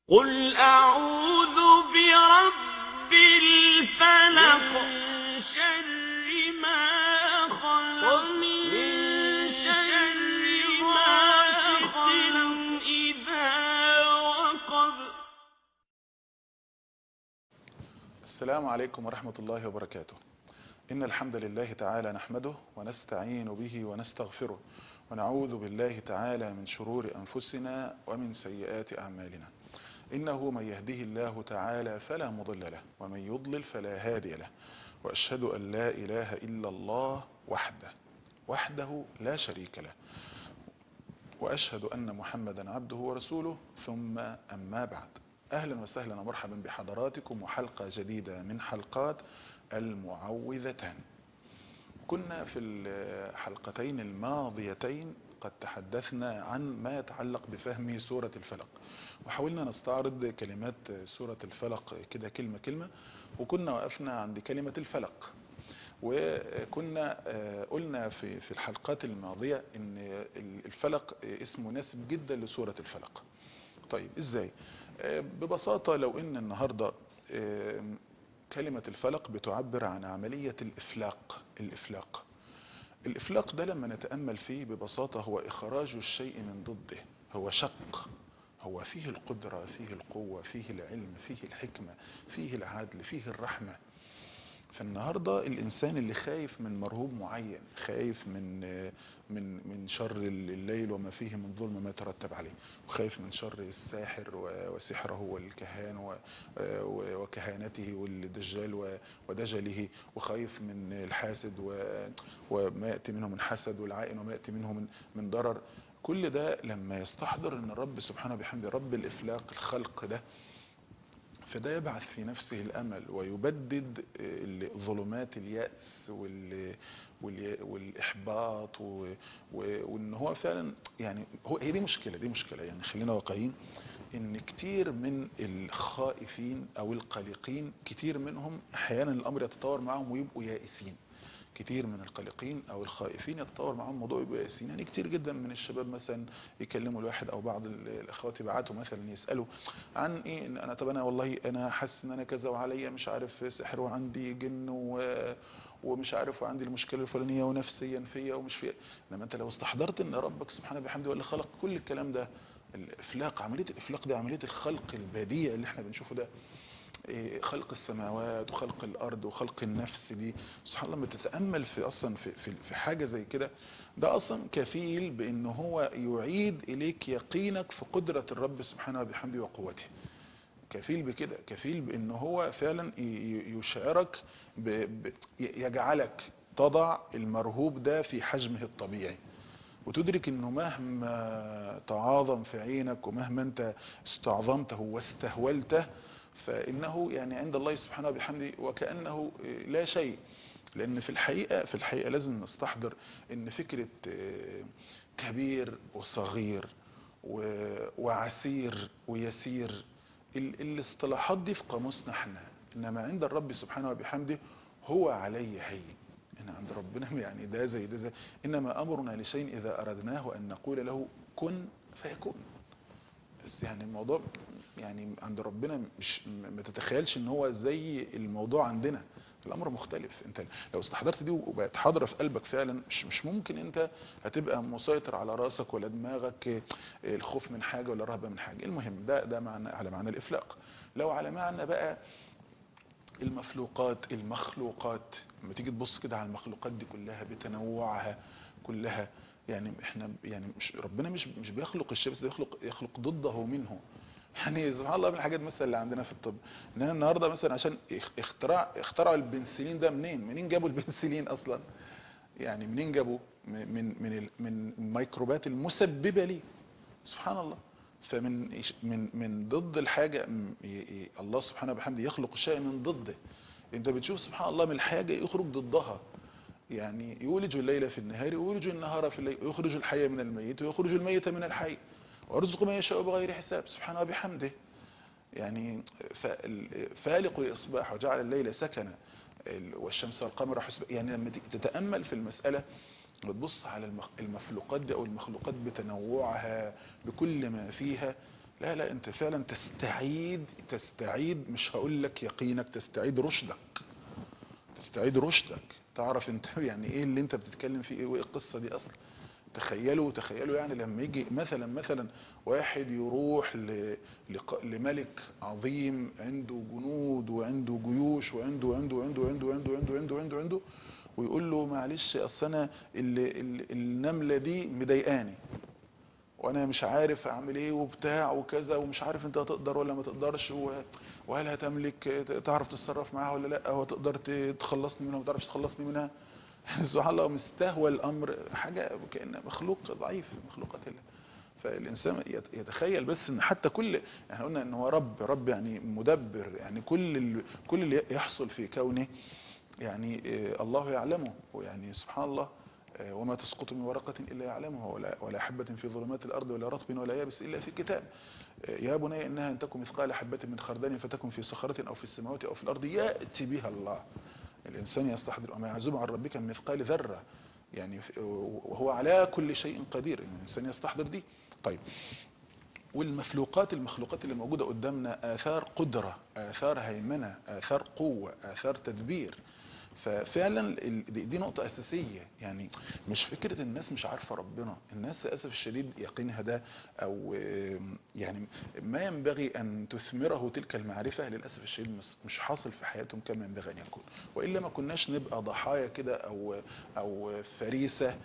قل أعوذ برب الفلق من شر ما خلق من شر غاسق إذا وقب السلام عليكم ورحمة الله وبركاته إن الحمد لله تعالى نحمده ونستعين به ونستغفره ونعوذ بالله تعالى من شرور أنفسنا ومن سيئات أعمالنا إنه من يهده الله تعالى فلا مضل له ومن يضلل فلا هادي له وأشهد أن لا إله إلا الله وحده وحده لا شريك له وأشهد أن محمدا عبده ورسوله ثم أما بعد أهلا وسهلا ومرحبا بحضراتكم وحلقة جديدة من حلقات المعوذتان كنا في الحلقتين الماضيتين قد تحدثنا عن ما يتعلق بفهم سورة الفلق وحاولنا نستعرض كلمات سورة الفلق كده كلمة كلمة وكنا وقفنا عند كلمة الفلق وكنا قلنا في في الحلقات الماضية ان الفلق اسم مناسب جدا لسورة الفلق طيب ازاي ببساطة لو ان النهاردة كلمة الفلق بتعبر عن عملية الإفلاق الإفلاق الإفلاق ده لما نتأمل فيه ببساطة هو إخراج الشيء من ضده هو شق هو فيه القدرة فيه القوة فيه العلم فيه الحكمة فيه العدل فيه الرحمة فالنهاردة الإنسان اللي خايف من مرهوب معين خايف من من من شر الليل وما فيه من ظلم ما يترتب عليه وخايف من شر الساحر وسحره والكهان وكهانته والدجال ودجله وخايف من الحاسد وما يأتي منه من حسد والعائن وما يأتي منه من من ضرر كل ده لما يستحضر ان الرب سبحانه بحمد رب الإفلاق الخلق ده فده يبعث في نفسه الأمل ويبدد ظلمات اليأس والإحباط وإن هو فعلا يعني هو هي دي مشكلة دي مشكلة يعني خلينا واقعيين إن كتير من الخائفين أو القلقين كتير منهم أحيانا الأمر يتطور معهم ويبقوا يائسين كتير من القلقين او الخائفين يتطور معهم الموضوع يبقوا ياسين يعني كتير جدا من الشباب مثلا يكلموا الواحد او بعض الاخوات يبعتوا مثلا يسالوا عن ايه إن انا طب انا والله انا حاسس ان انا كذا وعليا مش عارف سحر وعندي جن و ومش عارف وعندي المشكله الفلانيه ونفسيا فيا ومش فيا انما انت لو استحضرت ان ربك سبحانه بحمده اللي خلق كل الكلام ده الافلاق عمليه الافلاق دي عمليه الخلق البديع اللي احنا بنشوفه ده خلق السماوات وخلق الارض وخلق النفس دي سبحان الله لما تتامل في اصلا في في, في حاجه زي كده ده اصلا كفيل بان هو يعيد اليك يقينك في قدره الرب سبحانه وبحمده وقوته كفيل بكده كفيل بان هو فعلا يشعرك ب ب يجعلك تضع المرهوب ده في حجمه الطبيعي وتدرك انه مهما تعاظم في عينك ومهما انت استعظمته واستهولته فإنه يعني عند الله سبحانه وبحمده وكأنه لا شيء لأن في الحقيقة في الحقيقة لازم نستحضر إن فكرة كبير وصغير وعسير ويسير الاصطلاحات دي في قاموسنا احنا إنما عند الرب سبحانه وبحمده هو علي هين إن عند ربنا يعني ده زي ده زي إنما أمرنا لشيء إذا أردناه أن نقول له كن فيكون بس يعني الموضوع يعني عند ربنا مش ما تتخيلش ان هو زي الموضوع عندنا الامر مختلف انت لو استحضرت دي وبقت حاضره في قلبك فعلا مش مش ممكن انت هتبقى مسيطر على راسك ولا دماغك الخوف من حاجه ولا الرهبه من حاجه المهم ده ده معنى على معنى الافلاق لو على معنى بقى المخلوقات المخلوقات لما تيجي تبص كده على المخلوقات دي كلها بتنوعها كلها يعني احنا يعني مش ربنا مش مش بيخلق الشيء بس بيخلق يخلق ضده منه يعني سبحان الله من الحاجات مثلا اللي عندنا في الطب ان انا النهارده مثلا عشان اختراع اخترعوا البنسلين ده منين منين جابوا البنسلين اصلا يعني منين جابوا من من من الميكروبات المسببه ليه سبحان الله فمن من من ضد الحاجه الله سبحانه وبحمده يخلق الشيء من ضده انت بتشوف سبحان الله من الحاجه يخرج ضدها يعني يولج الليل في النهار ويولج النهار في الليل ويخرج الحي من الميت ويخرج الميت من الحي وارزق من يشاء بغير حساب سبحانه وبحمده يعني فالق الإصباح وجعل الليل سكنا والشمس والقمر حسبا يعني لما تتأمل في المسألة بتبص على المخلوقات دي أو المخلوقات بتنوعها بكل ما فيها لا لا انت فعلا تستعيد تستعيد مش هقول لك يقينك تستعيد رشدك تستعيد رشدك تعرف انت يعني ايه اللي انت بتتكلم فيه ايه وايه القصه دي اصلا تخيلوا تخيلوا يعني لما يجي مثلا مثلا واحد يروح ل... لق... لملك عظيم عنده جنود وعنده جيوش وعنده وعنده وعنده وعنده وعنده وعنده وعنده وعنده, وعنده ويقول له معلش اصل انا ال... ال... النمله دي مضايقاني وانا مش عارف اعمل ايه وبتاع وكذا ومش عارف انت هتقدر ولا ما تقدرش و... وهل هتملك تعرف تتصرف معاها ولا لا وتقدر تخلصني منها وما تعرفش تخلصني منها يعني سبحان الله مستهوى الامر حاجه كان مخلوق ضعيف من مخلوقات الله فالانسان يتخيل بس ان حتى كل يعني قلنا ان هو رب رب يعني مدبر يعني كل ال... كل اللي يحصل في كونه يعني الله يعلمه ويعني سبحان الله وما تسقط من ورقة إلا يعلمها ولا, ولا حبة في ظلمات الأرض ولا رطب ولا يابس إلا في كتاب يا بني إنها أن تكن مثقال حبة من خردل فتكن في صخرة أو في السماوات أو في الأرض يأتي بها الله الإنسان يستحضر وما يعزب عن ربك من مثقال ذرة يعني وهو على كل شيء قدير الإنسان يستحضر دي طيب والمخلوقات المخلوقات اللي موجودة قدامنا آثار قدرة آثار هيمنة آثار قوة آثار تدبير ففعلا دي نقطة أساسية يعني مش فكرة الناس مش عارفة ربنا الناس للأسف الشديد يقينها ده أو يعني ما ينبغي أن تثمره تلك المعرفة للأسف الشديد مش حاصل في حياتهم كما ينبغي أن يكون وإلا ما كناش نبقى ضحايا كده أو أو فريسة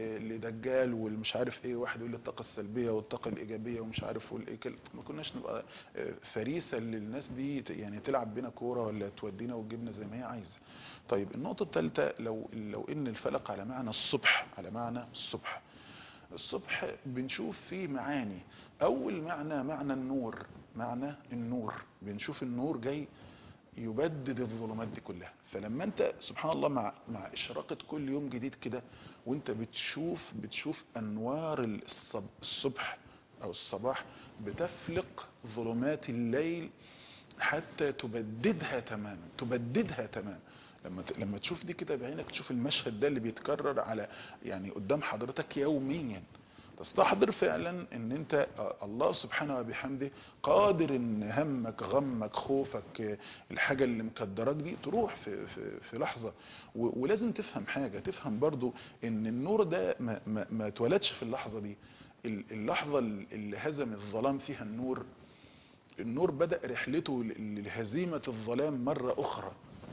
لدجال والمش عارف إيه واحد يقول الطاقة السلبية والطاقة الإيجابية ومش عارف والإيه ما كناش نبقى فريسة للناس دي يعني تلعب بينا كورة ولا تودينا وتجيبنا زي ما هي عايزة طيب النقطة الثالثة لو لو ان الفلق على معنى الصبح على معنى الصبح الصبح بنشوف فيه معاني اول معنى معنى النور معنى النور بنشوف النور جاي يبدد الظلمات دي كلها فلما انت سبحان الله مع مع اشراقه كل يوم جديد كده وانت بتشوف بتشوف انوار الصبح او الصباح بتفلق ظلمات الليل حتى تبددها تماما تبددها تماما لما لما تشوف دي كده بعينك تشوف المشهد ده اللي بيتكرر على يعني قدام حضرتك يوميا تستحضر فعلا ان انت الله سبحانه وبحمده قادر ان همك غمك خوفك الحاجة اللي مكدرك دي تروح في, في, في لحظة ولازم تفهم حاجة تفهم برضو ان النور ده ما, ما, ما اتولدش في اللحظة دي اللحظة اللي هزم الظلام فيها النور النور بدأ رحلته لهزيمة الظلام مرة اخرى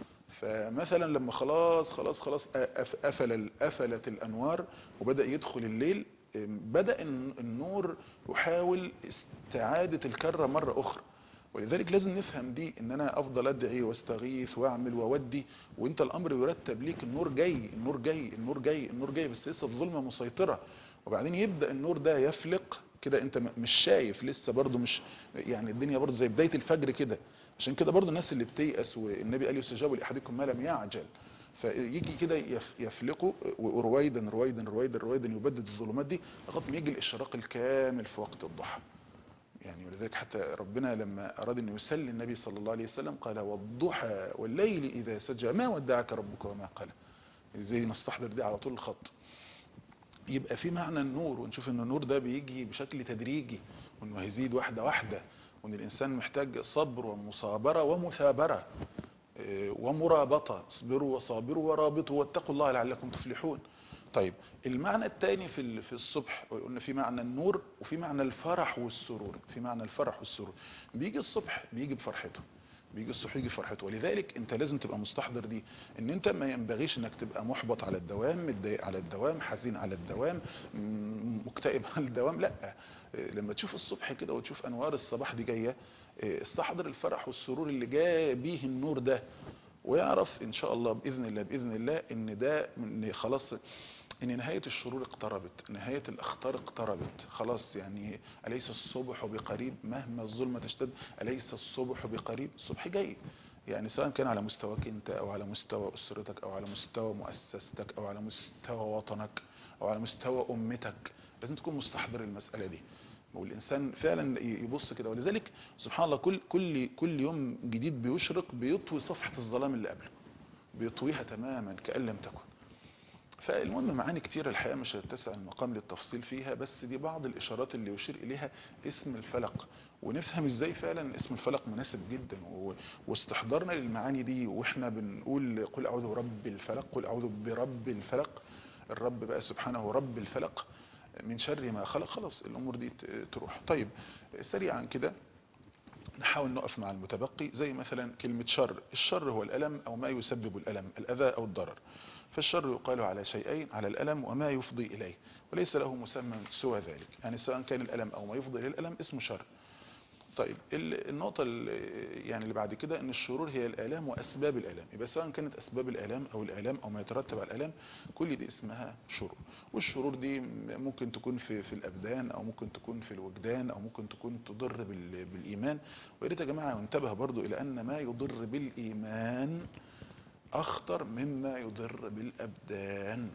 فمثلا لما خلاص خلاص خلاص قفل قفلت الانوار وبدا يدخل الليل بدا النور يحاول استعاده الكره مره اخرى ولذلك لازم نفهم دي ان انا افضل ادعي واستغيث واعمل واودي وانت الامر يرتب ليك النور جاي النور جاي النور جاي النور جاي بس لسه الظلمه مسيطره وبعدين يبدا النور ده يفلق كده انت مش شايف لسه برضو مش يعني الدنيا برضو زي بدايه الفجر كده عشان كده برضو الناس اللي بتيأس والنبي قال يستجاب لاحدكم ما لم يعجل فيجي كده يفلقوا رويدا رويدا رويدا رويدا يبدد الظلمات دي لغايه ما يجي الاشراق الكامل في وقت الضحى يعني ولذلك حتى ربنا لما اراد ان يسلي النبي صلى الله عليه وسلم قال والضحى والليل اذا سجى ما ودعك ربك وما قال ازاي نستحضر دي على طول الخط يبقى في معنى النور ونشوف ان النور ده بيجي بشكل تدريجي وانه هيزيد واحده واحده وان الانسان محتاج صبر ومصابره ومثابره ومرابطه اصبروا وصابروا ورابطوا واتقوا الله لعلكم تفلحون طيب المعنى الثاني في في الصبح قلنا في معنى النور وفي معنى الفرح والسرور في معنى الفرح والسرور بيجي الصبح بيجي بفرحته بيجي الصبح يجي فرحته ولذلك انت لازم تبقى مستحضر دي ان انت ما ينبغيش انك تبقى محبط على الدوام متضايق على الدوام حزين على الدوام مكتئب على الدوام لا لما تشوف الصبح كده وتشوف انوار الصباح دي جايه استحضر الفرح والسرور اللي جاء بيه النور ده ويعرف ان شاء الله باذن الله باذن الله ان ده ان خلاص ان نهاية الشرور اقتربت نهاية الاخطار اقتربت خلاص يعني اليس الصبح بقريب مهما الظلمة تشتد اليس الصبح بقريب الصبح جاي يعني سواء كان على مستواك انت او على مستوى اسرتك او على مستوى مؤسستك او على مستوى وطنك او على مستوى امتك لازم تكون مستحضر المسألة دي والانسان فعلا يبص كده ولذلك سبحان الله كل كل كل يوم جديد بيشرق بيطوي صفحة الظلام اللي قبله بيطويها تماما كأن لم تكن فالمهم معاني كتير الحقيقة مش هتسع المقام للتفصيل فيها بس دي بعض الإشارات اللي يشير إليها اسم الفلق ونفهم إزاي فعلا اسم الفلق مناسب جدا و- واستحضارنا للمعاني دي وإحنا بنقول قل أعوذ برب الفلق قل أعوذ برب الفلق الرب بقى سبحانه رب الفلق من شر ما خلق خلاص الأمور دي ت- تروح طيب سريعا كده نحاول نقف مع المتبقي زي مثلا كلمة شر الشر هو الألم أو ما يسبب الألم الأذى أو الضرر فالشر يقال على شيئين على الألم وما يفضي إليه وليس له مسمى سوى ذلك يعني سواء كان الألم أو ما يفضي إلى الألم اسمه شر طيب ال- النقطة ال- يعني اللي بعد كده ان الشرور هي الآلام وأسباب الآلام يبقى سواء كانت أسباب الآلام أو الآلام أو ما يترتب على الآلام كل دي اسمها شرور والشرور دي ممكن تكون في في الأبدان أو ممكن تكون في الوجدان أو ممكن تكون تضر بال- بالإيمان ويا ريت يا جماعة ننتبه برضو إلى أن ما يضر بالإيمان أخطر مما يضر بالأبدان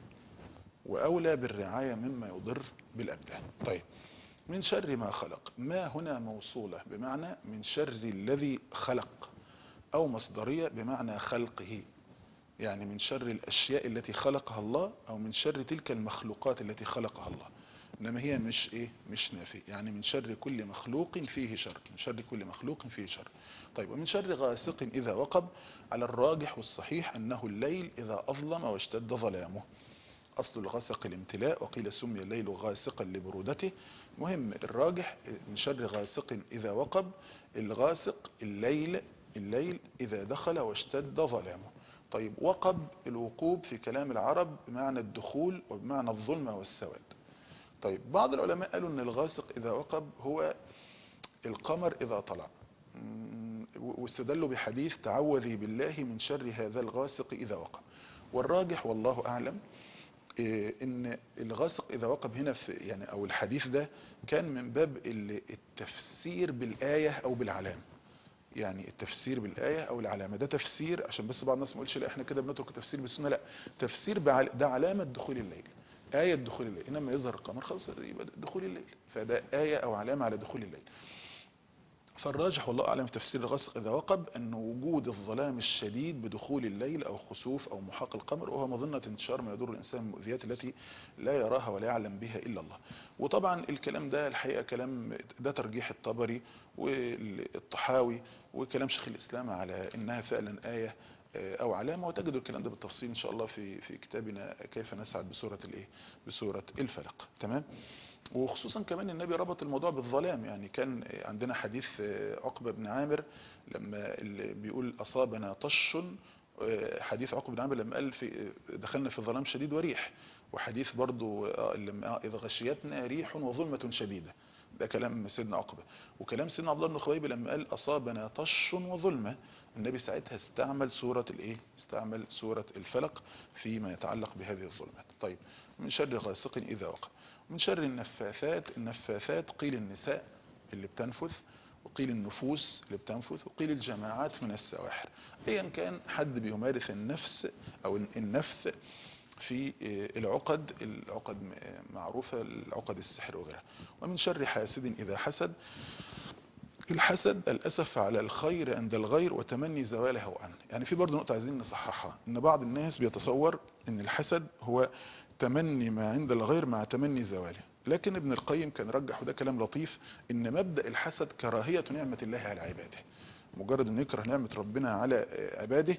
وأولى بالرعاية مما يضر بالأبدان طيب من شر ما خلق ما هنا موصولة بمعنى من شر الذي خلق أو مصدرية بمعنى خلقه يعني من شر الأشياء التي خلقها الله أو من شر تلك المخلوقات التي خلقها الله إنما هي مش إيه مش نافي يعني من شر كل مخلوق فيه شر من شر كل مخلوق فيه شر طيب ومن شر غاسق إذا وقب على الراجح والصحيح أنه الليل إذا أظلم واشتد ظلامه أصل الغسق الامتلاء وقيل سمي الليل غاسقا لبرودته مهم الراجح من شر غاسق إذا وقب الغاسق الليل الليل إذا دخل واشتد ظلامه طيب وقب الوقوب في كلام العرب بمعنى الدخول وبمعنى الظلمة والسواد طيب بعض العلماء قالوا أن الغاسق إذا وقب هو القمر إذا طلع مم، واستدلوا بحديث تعوذي بالله من شر هذا الغاسق إذا وقب والراجح والله أعلم إيه، ان الغاسق اذا وقب هنا في يعني او الحديث ده كان من باب ال- التفسير بالايه او بالعلامه يعني التفسير بالايه او العلامه ده تفسير عشان بس بعض الناس ما يقولش لا احنا كده بنترك التفسير بالسنه لا تفسير بعل... ده علامه دخول الليل آية دخول الليل إنما يظهر القمر خلاص يبقى دخول الليل فده آية أو علامة على دخول الليل فالراجح والله أعلم في تفسير الغسق إذا وقب أن وجود الظلام الشديد بدخول الليل أو خسوف أو محاق القمر وهو مظنة انتشار ما يضر الإنسان من المؤذيات التي لا يراها ولا يعلم بها إلا الله وطبعا الكلام ده الحقيقة كلام ده ترجيح الطبري والطحاوي وكلام شيخ الإسلام على إنها فعلا آية أو علامة وتجدوا الكلام ده بالتفصيل إن شاء الله في في كتابنا كيف نسعد بسورة الإيه بسورة الفلق تمام وخصوصا كمان النبي ربط الموضوع بالظلام يعني كان عندنا حديث عقبة بن عامر لما اللي بيقول أصابنا طش حديث عقبة بن عامر لما قال في دخلنا في ظلام شديد وريح وحديث برضو لما إذا غشيتنا ريح وظلمة شديدة ده كلام سيدنا عقبة وكلام سيدنا عبد الله بن خويب لما قال أصابنا طش وظلمة النبي ساعتها استعمل سورة الايه استعمل سورة الفلق فيما يتعلق بهذه الظلمات طيب من شر غاسق إذا وقع من شر النفاثات النفاثات قيل النساء اللي بتنفث وقيل النفوس اللي بتنفث وقيل الجماعات من السواحر ايا كان حد بيمارس النفس او النفث في العقد العقد معروفة العقد السحر وغيرها ومن شر حاسد إذا حسد الحسد الأسف على الخير عند الغير وتمني زواله عنه يعني في برضه نقطة عايزين نصححها ان بعض الناس بيتصور ان الحسد هو تمني ما عند الغير مع تمني زواله لكن ابن القيم كان رجح وده كلام لطيف ان مبدأ الحسد كراهية نعمة الله على عباده مجرد انه يكره نعمة ربنا على عباده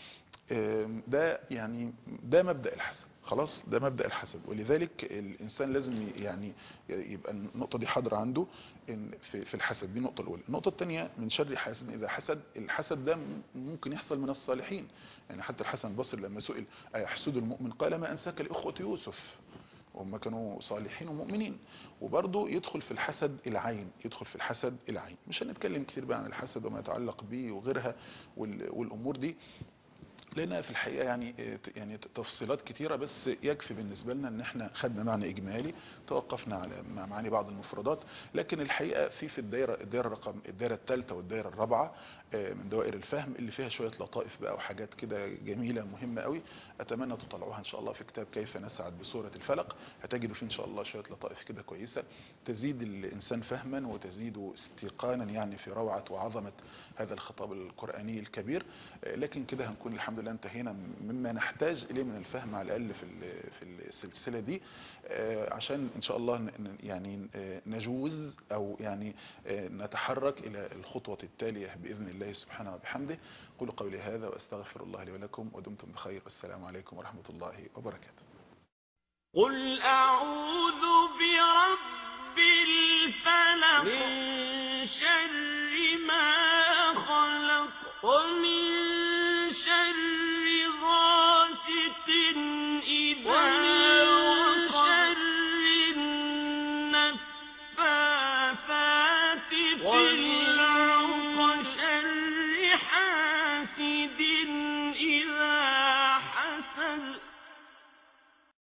ده يعني ده مبدأ الحسد خلاص ده مبدأ الحسد ولذلك الإنسان لازم يعني يبقى النقطة دي حاضرة عنده إن في, في الحسد دي النقطة الأولى النقطة الثانية من شر حاسد إذا حسد الحسد ده ممكن يحصل من الصالحين يعني حتى الحسن البصري لما سئل أيحسد المؤمن قال ما أنساك لإخوة يوسف وهم كانوا صالحين ومؤمنين وبرضه يدخل في الحسد العين يدخل في الحسد العين مش هنتكلم كتير بقى عن الحسد وما يتعلق به وغيرها والأمور دي لنا في الحقيقة يعني يعني تفصيلات كتيرة بس يكفي بالنسبة لنا ان احنا خدنا معنى اجمالي توقفنا على معاني بعض المفردات لكن الحقيقة في في الدائرة الدائرة رقم الدائرة الثالثة والدائرة الرابعة من دوائر الفهم اللي فيها شوية لطائف بقى وحاجات كده جميلة مهمة قوي اتمنى تطلعوها ان شاء الله في كتاب كيف نسعد بسورة الفلق هتجدوا فيه ان شاء الله شوية لطائف كده كويسة تزيد الانسان فهما وتزيد استيقانا يعني في روعة وعظمة هذا الخطاب القرآني الكبير لكن كده هنكون الحمد لله الله انتهينا مما نحتاج اليه من الفهم على الاقل في ال- في السلسله دي آه، عشان ان شاء الله ن- ن- يعني آه، نجوز او يعني آه، نتحرك الى الخطوه التاليه باذن الله سبحانه وبحمده قولوا قولي هذا واستغفر الله لي ولكم ودمتم بخير والسلام عليكم ورحمه الله وبركاته قل أعوذ برب الفلق من شر ما خلق ومن شر غاسق إذا ومن شر النفاثات في